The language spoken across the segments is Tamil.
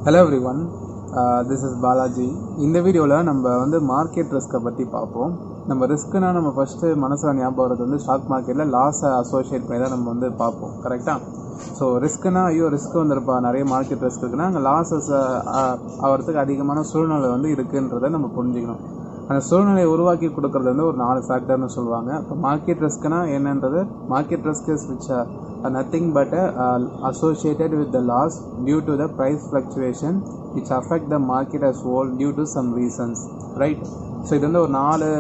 hello everyone this is Balaji இந்த வீடியோவில் நம்ம வந்து மார்க்கெட் ரிஸ்க்கை பற்றி பார்ப்போம் நம்ம ரிஸ்க்குனா நம்ம ஃபஸ்ட்டு மனசில் ஞாபகம் வரது வந்து ஸ்டாக் மார்க்கெட்டில் லாஸை அசோசியேட் பண்ணி தான் நம்ம வந்து பார்ப்போம் கரெக்டாக ஸோ ரிஸ்க்குனா ஐயோ ரிஸ்க் வந்துருப்பா நிறைய மார்க்கெட் ரிஸ்க் இருக்குன்னா அங்கே லாஸஸ் ஆகிறதுக்கு அதிகமான சூழ்நிலை வந்து இருக்குன்றதை நம்ம புரிஞ்சுக்கணும் அந்த சூழ்நிலையை உருவாக்கி கொடுக்கறது வந்து ஒரு நாலு ஃபேக்டர்னு சொல்லுவாங்க இப்போ மார்க்கெட் ரிஸ்க்னா என்னன்றது market risk is which nothing but associated with the loss due to the price fluctuation which affect the market as whole due to some reasons right so இது வந்து ஒரு நாலு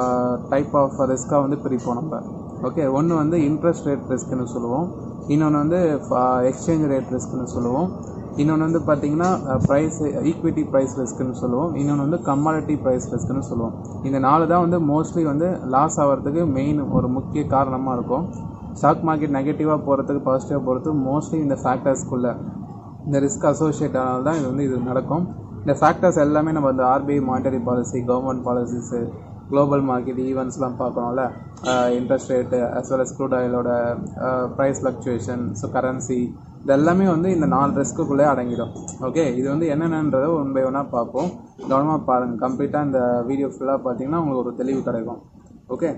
டைப் ஆஃப் ரிஸ்க்காக வந்து பிரிப்போம் நம்ம ஓகே ஒன்று வந்து இன்ட்ரெஸ்ட் ரேட் ரிஸ்க்னு சொல்லுவோம் இன்னொன்று வந்து எக்ஸ்சேஞ்ச் ரேட் ரிஸ்க்னு சொல்லுவோம் இன்னொன்று வந்து பார்த்தீங்கன்னா ப்ரைஸ் ஈக்விட்டி ப்ரைஸ் ரிஸ்க்னு சொல்லுவோம் இன்னொன்று வந்து கமாடிட்டி ப்ரைஸ் ரிஸ்க்னு சொல்லுவோம் இந்த நாலு தான் வந்து மோஸ்ட்லி வந்து லாஸ் ஆகிறதுக்கு மெயின் ஒரு முக்கிய காரணமாக இருக்கும் ஸ்டாக் மார்க்கெட் நெகட்டிவாக போகிறதுக்கு பாசிட்டிவாக போகிறதுக்கு மோஸ்ட்லி இந்த ஃபேக்டர்ஸ்குள்ளே இந்த ரிஸ்க் அசோசியேட் ஆனால் தான் இது வந்து இது நடக்கும் இந்த ஃபேக்டர்ஸ் எல்லாமே நம்ம இந்த RBI monetary policy government policies global market ஈவெண்ட்ஸ்லாம் பார்க்கணும்ல interest rate as well as crude ஆயிலோட ப்ரைஸ் ஃப்ளக்சுவேஷன் ஸோ கரன்சி இது எல்லாமே வந்து இந்த நாலு ரிஸ்க்குள்ளே அடங்கிடும் ஓகே இது வந்து என்னென்னன்றதை ஒன் பை ஒன்னாக பார்ப்போம் கவனமாக பாருங்கள் கம்ப்ளீட்டாக இந்த வீடியோ ஃபுல்லாக பார்த்தீங்கன்னா உங்களுக்கு ஒரு தெளிவு கிடைக்கும் ஓகே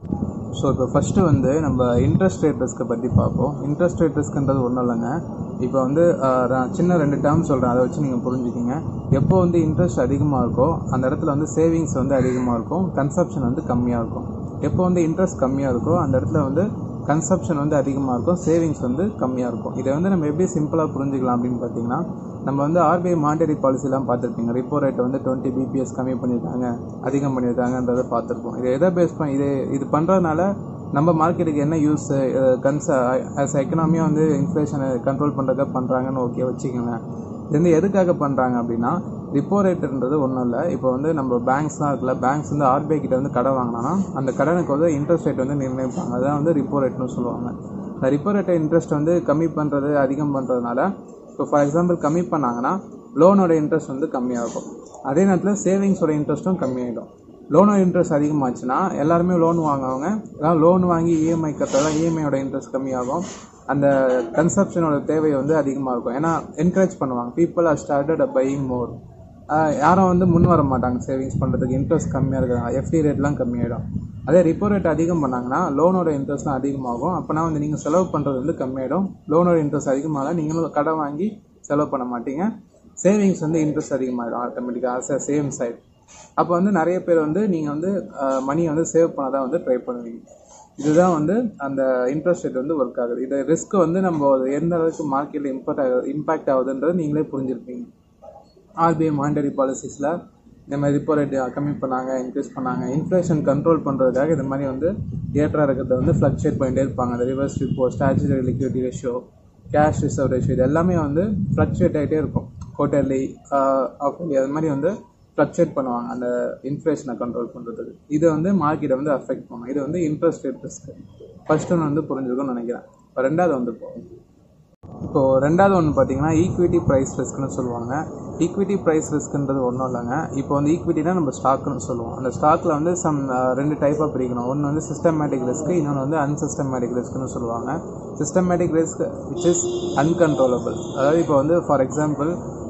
ஸோ இப்போ ஃபஸ்ட்டு வந்து நம்ம இன்ட்ரெஸ்ட் ரேட் ரிஸ்க்கை பற்றி பார்ப்போம் இன்ட்ரெஸ்ட் ரேட் ரிஸ்க்ன்றது ஒன்றும் இல்லைங்க இப்போ வந்து நான் சின்ன ரெண்டு டேர்ம் சொல்கிறேன் அதை வச்சு நீங்கள் புரிஞ்சுக்கிங்க எப்போ வந்து இன்ட்ரெஸ்ட் அதிகமாக இருக்கோ அந்த இடத்துல வந்து சேவிங்ஸ் வந்து அதிகமாக இருக்கும் கன்சப்ஷன் வந்து கம்மியாக இருக்கும் எப்போ வந்து இன்ட்ரெஸ்ட் கம்மியாக இருக்கோ அந்த இடத்துல வந்து கன்சப்ஷன் வந்து அதிகமாக இருக்கும் சேவிங்ஸ் வந்து கம்மியாக இருக்கும் இதை வந்து நம்ம எப்படி சிம்பிளாக புரிஞ்சுக்கலாம் அப்படின்னு பார்த்தீங்கன்னா நம்ம வந்து ஆர்பிஐ மானிட்டரி பாலிசிலாம் பார்த்துருப்பீங்க ரிப்போ ரேட்டை வந்து டுவெண்ட்டி பிபிஎஸ் கம்மி பண்ணியிருக்காங்க அதிகம் பண்ணியிருக்காங்கன்றதை பார்த்துருப்போம் இதை எதை பேஸ் பண்ணி இது இது பண்ணுறதுனால நம்ம மார்க்கெட்டுக்கு என்ன யூஸ் கன்ச ஆஸ் எக்கனாமியாக வந்து இன்ஃப்ளேஷனை கண்ட்ரோல் பண்ணுறதுக்காக பண்ணுறாங்கன்னு ஓகே வச்சுக்கோங்க இது வந்து எதுக்காக பண்ணுறாங்க அப்படின்னா ரிப்போ ரேட்டுன்றது ஒன்றும் இல்லை இப்போ வந்து நம்ம பேங்க்ஸ்லாம் இருக்குல்ல பேங்க்ஸ் வந்து ஆர்பிஐ கிட்ட வந்து கடன் வாங்கினா அந்த கடனுக்கு வந்து இன்ட்ரெஸ்ட் ரேட் வந்து நிர்ணயிப்பாங்க அதுதான் வந்து ரிப்போ ரேட்னு சொல்லுவாங்க இந்த ரிப்போ ரேட்டை இன்ட்ரெஸ்ட் வந்து கம்மி பண்ணுறது அதிகம் பண்ணுறதுனால இப்போ ஃபார் எக்ஸாம்பிள் கம்மி பண்ணாங்கன்னா லோனோட இன்ட்ரெஸ்ட் வந்து கம்மியாகும் அதே நேரத்தில் சேவிங்ஸோட இன்ட்ரெஸ்ட்டும் கம்மியாகிடும் லோனோட இன்ட்ரெஸ்ட் அதிகமாச்சுன்னா எல்லாருமே லோன் வாங்குவாங்க எல்லாம் லோன் வாங்கி இஎம்ஐ கட்டுறதுலாம் இஎம்ஐயோட இன்ட்ரெஸ்ட் கம்மியாகும் அந்த கன்சப்ஷனோட தேவை வந்து அதிகமாக இருக்கும் ஏன்னா என்கரேஜ் பண்ணுவாங்க people are started buying more யாரும் வந்து முன் வர மாட்டாங்க சேவிங்ஸ் பண்ணுறதுக்கு இன்ட்ரெஸ்ட் கம்மியாக இருக்கிறாங்க எஃப்டி ரேட்லாம் கம்மியாயிடும் அதே ரிப்போ ரேட் அதிகம் பண்ணாங்கன்னா லோனோட இன்ட்ரெஸ்ட்லாம் அதிகமாகும் அப்போனா வந்து நீங்கள் செலவு பண்ணுறது வந்து கம்மியாயிடும் லோனோட இன்ட்ரெஸ்ட் அதிகமாக நீங்களும் கடன் வாங்கி செலவு பண்ண மாட்டீங்க சேவிங்ஸ் வந்து இன்ட்ரெஸ்ட் அதிகமாகிடும் ஆட்டோமேட்டிக்காக ஆஸ் அ சேம் சைட் அப்போ வந்து நிறைய பேர் வந்து நீங்கள் வந்து மணியை வந்து சேவ் பண்ண தான் வந்து ட்ரை பண்ணுவீங்க இதுதான் வந்து அந்த இன்ட்ரெஸ்ட் ரேட் வந்து ஒர்க் ஆகுது இது ரிஸ்க் வந்து நம்ம எந்த அளவுக்கு மார்க்கெட்டில் இம்பாக்ட் ஆகுது இம்பாக்ட் ஆகுதுன்றது நீங்களே புரிஞ்சிருப்பீங்க ஆர்பிஐ மானிட்டரி பாலிசிஸில் இந்த மாதிரி ரிப்போ ரேட் கம்மி பண்ணாங்க இன்க்ரீஸ் பண்ணாங்க இன்ஃப்ளேஷன் கண்ட்ரோல் பண்ணுறதுக்காக இந்த மாதிரி வந்து ஏற்றா இருக்கிறத வந்து ஃப்ளக்சுவேட் பண்ணிட்டே இருப்பாங்க அந்த reverse repo statutory liquidity ratio cash reserve ratio இது எல்லாமே வந்து ஃப்ளக்சுவேட் ஆகிட்டே இருக்கும் குவார்டர்லி ஆஃப்லி அது மாதிரி வந்து ஃப்ளக்சுவேட் பண்ணுவாங்க அந்த இன்ஃப்ளேஷனை கண்ட்ரோல் பண்ணுறதுக்கு இது வந்து மார்க்கெட்டை வந்து அஃபெக்ட் பண்ணும் இது வந்து இன்ட்ரெஸ்ட் ரேட் ரிஸ்க் ஃபர்ஸ்ட் ஒன்று வந்து புரிஞ்சுக்கணும்னு நினைக்கிறேன் இப்போ ரெண்டாவது வந்து போகும் இப்போது ரெண்டாவது ஒன்று பார்த்தீங்கன்னா ஈக்விட்டி ப்ரைஸ் ரிஸ்க்னு சொல்லுவாங்க ஈக்விட்டி ப்ரைஸ் ரிஸ்க்ன்றது ஒன்றும் இல்லைங்க இப்போ வந்து ஈக்விட்டினா நம்ம ஸ்டாக்னு சொல்லுவோம் அந்த ஸ்டாக்கில் வந்து சம் ரெண்டு டைப்பாக பிரிக்கணும் ஒன்று வந்து சிஸ்டமேட்டிக் ரிஸ்க் இன்னொன்று வந்து அன்சிஸ்டமேட்டிக் ரிஸ்க்னு சொல்லுவாங்க systematic risk which is uncontrollable அதாவது இப்போ வந்து ஃபார் எக்ஸாம்பிள்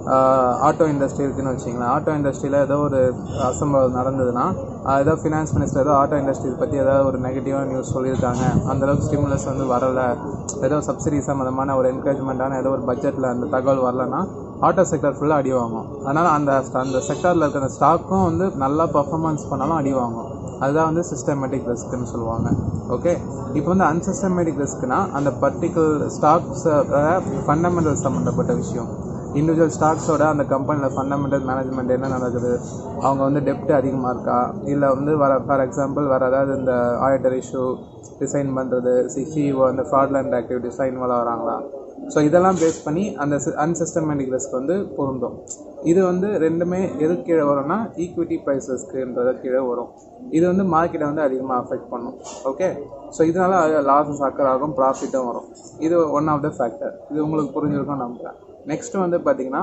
ஆட்டோ இண்டஸ்ட்ரி இருக்குன்னு வச்சிங்களேன் ஆட்டோ இண்டஸ்ட்ரியில் ஏதோ ஒரு அசம்பவம் நடந்ததுன்னா ஏதோ ஃபினான்ஸ் மினிஸ்டர் ஏதோ ஆட்டோ இண்டஸ்ட்ரி பற்றி ஏதாவது ஒரு நெகட்டிவான நியூஸ் சொல்லியிருக்காங்க அந்தளவுக்கு ஸ்டிமுலஸ் வந்து வரலை ஏதோ சப்சிடி சம்மந்தமான ஒரு என்கரேஜ்மெண்ட்டான ஏதோ ஒரு பட்ஜெட்டில் அந்த தகவல் வரலன்னா ஆட்டோ செக்டர் ஃபுல்லாக அடி வாங்கும் அதனால் அந்த அந்த செக்டரில் இருக்கிற ஸ்டாக்கும் வந்து நல்லா பர்ஃபார்மன்ஸ் பண்ணாலும் அடி வாங்கும் அதுதான் வந்து சிஸ்டமேட்டிக் ரிஸ்க்னு சொல்லுவாங்க ஓகே இப்போ வந்து அன்சிஸ்டமேட்டிக் ரிஸ்க்னா அந்த பர்டிகுலர் ஸ்டாக்ஸ் ஃபண்டமெண்டல் சம்மந்தப்பட்ட விஷயம் இண்டிவிஜுவல் ஸ்டாக்ஸோட அந்த கம்பெனியில் ஃபண்டமெண்டல் மேனேஜ்மெண்ட் என்ன நடக்குது அவங்க வந்து டெப்ட் அதிகமாக இருக்கா இல்லை வந்து வர ஃபார் எக்ஸாம்பிள் வர அதாவது இந்த ஆடிட்டர் இஷ்யூ டிசைன் பண்ணுறது சிஇஓ அந்த ஃப்ராட்லண்ட் ஆக்டிவிட்டிஸ்லாம் இன்வால்வ் ஆகிறாங்களா ஸோ இதெல்லாம் பேஸ் பண்ணி அந்த அன்சிஸ்டமேட்டிக் ரிஸ்க் வந்து பொருந்தும் இது வந்து ரெண்டுமே எது கீழே வரும்னா ஈக்விட்டி ப்ரைஸ் ரிஸ்க்குன்றது கீழே வரும் இது வந்து மார்க்கெட்டை வந்து அதிகமாக அஃபெக்ட் பண்ணும் ஓகே ஸோ இதனால லாஸஸ் அக்கர் ஆகும் ப்ராஃபிட்டும் வரும் இது ஒன் ஆஃப் த ஃபேக்டர் இது உங்களுக்கு புரிஞ்சிருக்கும் நம்புகிறேன் நெக்ஸ்ட் வந்து பார்த்தீங்கன்னா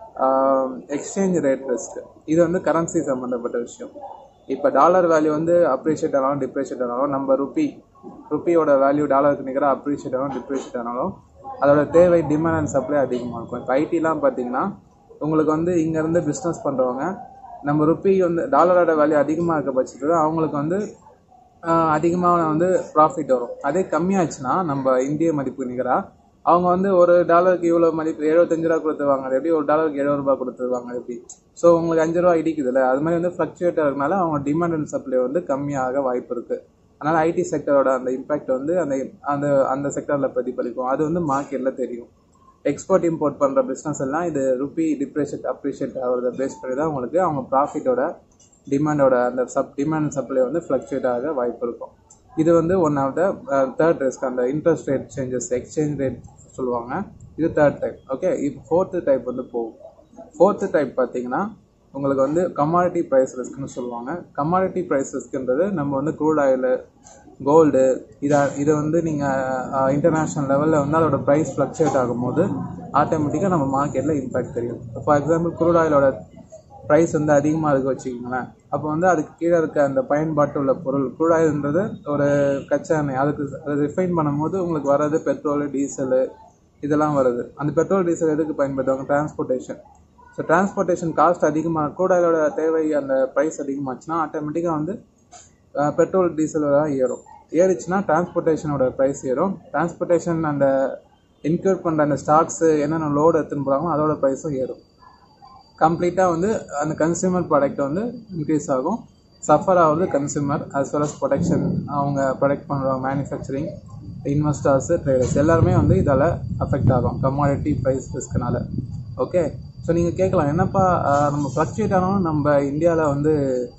எக்ஸ்சேஞ்ச் ரேட் ரிஸ்க் இது வந்து கரன்சி சம்மந்தப்பட்ட விஷயம் இப்போ டாலர் வேல்யூ வந்து அப்ரிஷியேட் ஆனாலும் டிப்ரிஷியேட் ஆனாலும் நம்ம ருப்பி ருப்பியோட வேல்யூ டாலருக்கு நிகராக அப்ரிஷியேட் ஆனாலும் டிப்ரிஷியேட் ஆனாலும் அதோட தேவை டிமாண்ட் அண்ட் சப்ளை அதிகமாக இருக்கும் இப்போ ஐடிலாம் பார்த்தீங்கன்னா உங்களுக்கு வந்து இங்கேருந்து பிஸ்னஸ் பண்ணுறவங்க நம்ம ருப்பி வந்து டாலரோட வேல்யூ அதிகமாக இருக்க பட்சத்தில் அவங்களுக்கு வந்து அதிகமாக வந்து ப்ராஃபிட் வரும் அதே கம்மியாச்சுன்னா நம்ம இந்திய மதிப்பு நிகராக அவங்க வந்து ஒரு டாலருக்கு இவ்வளோ மதிப்பு எழுபத்தஞ்சு ரூபா கொடுத்துருவாங்க அது எப்படி ஒரு டாலருக்கு எழுபது ரூபா கொடுத்துருவாங்க அது எப்படி ஸோ உங்களுக்கு அஞ்சு ரூபா இடிக்குதுல்ல அது மாதிரி வந்து ஃப்ளக்சுவேட் ஆகிறதுனால அவங்க டிமாண்ட் அண்ட் சப்ளை வந்து கம்மியாக வாய்ப்பு இருக்குது அதனால் ஐடி செக்டரோட அந்த இம்பாக்ட் வந்து அந்த அந்த அந்த செக்டரில் பிரதிபலிக்கும் அது வந்து மார்க்கெட்டில் தெரியும் எக்ஸ்போர்ட் இம்போர்ட் பண்ணுற பிஸ்னஸ் எல்லாம் இது ருப்பி டிப்ரெஷியேட் அப்ரிஷியேட் ஆகிறத பேஸ் பண்ணி தான் உங்களுக்கு அவங்க ப்ராஃபிட்டோட டிமாண்டோட அந்த சப் டிமாண்ட் சப்ளை வந்து ஃப்ளக்சுவேட் ஆக வாய்ப்பு இருக்கும் இது வந்து one of the third risk அந்த interest rate changes exchange rate சொல்லுவாங்க இது தேர்ட் டைப் ஓகே இப்போ ஃபோர்த்து டைப் வந்து போகும் ஃபோர்த்து டைப் பார்த்தீங்கன்னா உங்களுக்கு வந்து கமாடிட்டி ப்ரைஸ் ரிஸ்க்னு சொல்லுவாங்க கமாடிட்டி ப்ரைஸ் ரிஸ்க்ன்றது நம்ம வந்து க்ரூட் ஆயில் கோல்டு இதை இதை வந்து நீங்கள் இன்டர்நேஷ்னல் லெவலில் வந்து அதோட ப்ரைஸ் ஃப்ளக்சுவேட் ஆகும்போது ஆட்டோமேட்டிக்காக நம்ம மார்க்கெட்டில் இம்பாக்ட் தெரியும் ஃபார் எக்ஸாம்பிள் க்ரூட் ஆயிலோட ப்ரைஸ் வந்து அதிகமாக இருக்கு வச்சுக்கிங்களேன் அப்போ வந்து அதுக்கு கீழே இருக்க அந்த பயன்பாட்டு உள்ள பொருள் க்ரூட் ஆயில்ன்றது ஒரு கச்சா எண்ணெய் அதுக்கு அதை ரிஃபைன் பண்ணும்போது உங்களுக்கு வர்றது பெட்ரோலு டீசலு இதெல்லாம் வருது அந்த பெட்ரோல் டீசல் எதுக்கு பயன்படுத்துவாங்க டிரான்ஸ்போர்ட்டேஷன் ஸோ டிரான்ஸ்போர்ட்டேஷன் காஸ்ட் அதிகமாக க்ரூட் ஆயிலோட தேவை அந்த ப்ரைஸ் அதிகமாச்சுன்னா ஆட்டோமேட்டிக்காக வந்து பெட்ரோல் டீசல் தான் ஏறும் ஏறிச்சுன்னா டிரான்ஸ்போர்ட்டேஷனோட ப்ரைஸ் ஏறும் டிரான்ஸ்போர்ட்டேஷன் அந்த இன்க்ளூட் பண்ணுற அந்த ஸ்டாக்ஸு என்னென்ன லோடு எடுத்துன்னு போகிறாங்களோ அதோட ப்ரைஸும் ஏறும் கம்ப்ளீட்டாக வந்து அந்த கன்சியூமர் ப்ராடக்ட் வந்து இன்க்ரீஸ் ஆகும் சஃபர் ஆகுது consumer as well as production அவங்க ப்ரொடக்ட் பண்ணுறவங்க மேனுஃபேக்சரிங் இன்வெஸ்டர்ஸு ட்ரேடர்ஸ் எல்லாருமே வந்து இதால் அஃபெக்ட் ஆகும் கமாடிட்டி ப்ரைஸ் ரிஸ்க்னால ஓகே ஸோ நீங்கள் கேட்கலாம் என்னப்பா நம்ம ஃப்ளக்சுவேட் ஆனாலும் நம்ம இந்தியாவில் வந்து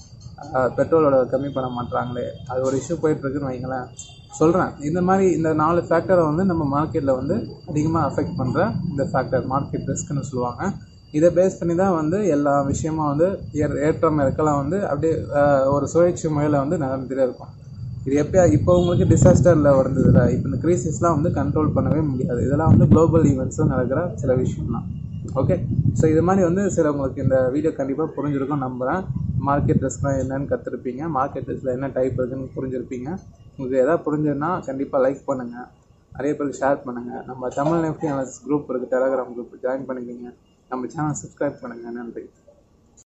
பெட்ரோலோட கம்மி பண்ண மாட்டாங்களே அது ஒரு இஷ்யூ போயிட்டுருக்குன்னு வைங்களேன் சொல்கிறேன் இந்த மாதிரி இந்த நாலு ஃபேக்டரை வந்து நம்ம மார்க்கெட்டில் வந்து அதிகமாக அஃபெக்ட் பண்ணுற இந்த ஃபேக்டர் மார்க்கெட் ரிஸ்க்னு சொல்லுவாங்க இதை பேஸ் பண்ணி தான் வந்து எல்லா விஷயமும் வந்து ஏர் ஏற்றம் இறக்கலாம் வந்து அப்படியே ஒரு சுழற்சி முறையில் வந்து நடந்துகிட்டே இருக்கும் இது எப்போ இப்போ உங்களுக்கு டிசாஸ்டரில் வந்ததில்ல இப்போ இந்த க்ரீசிஸ்லாம் வந்து கண்ட்ரோல் பண்ணவே முடியாது இதெல்லாம் வந்து குளோபல் ஈவெண்ட்ஸில் நடக்கிற சில விஷயம் தான் ஓகே ஸோ இது மாதிரி வந்து சில உங்களுக்கு இந்த வீடியோ கண்டிப்பாக புரிஞ்சிருக்கும் நம்புகிறேன் மார்க்கெட் ரிஸ்க்லாம் என்னென்னு கற்றுருப்பீங்க மார்க்கெட் ரிஸ்கில் என்ன டைப் இருக்குன்னு புரிஞ்சிருப்பீங்க உங்களுக்கு எதாவது புரிஞ்சதுன்னா கண்டிப்பாக லைக் பண்ணுங்கள் நிறைய பேருக்கு ஷேர் பண்ணுங்கள் நம்ம தமிழ் நெஃப்டி அனாலிசிஸ் குரூப் இருக்குது டெலகிராம் குரூப் ஜாயின் பண்ணிக்கிங்க நம்ம சேனல் சப்ஸ்கிரைப் பண்ணுங்கள் நன்றி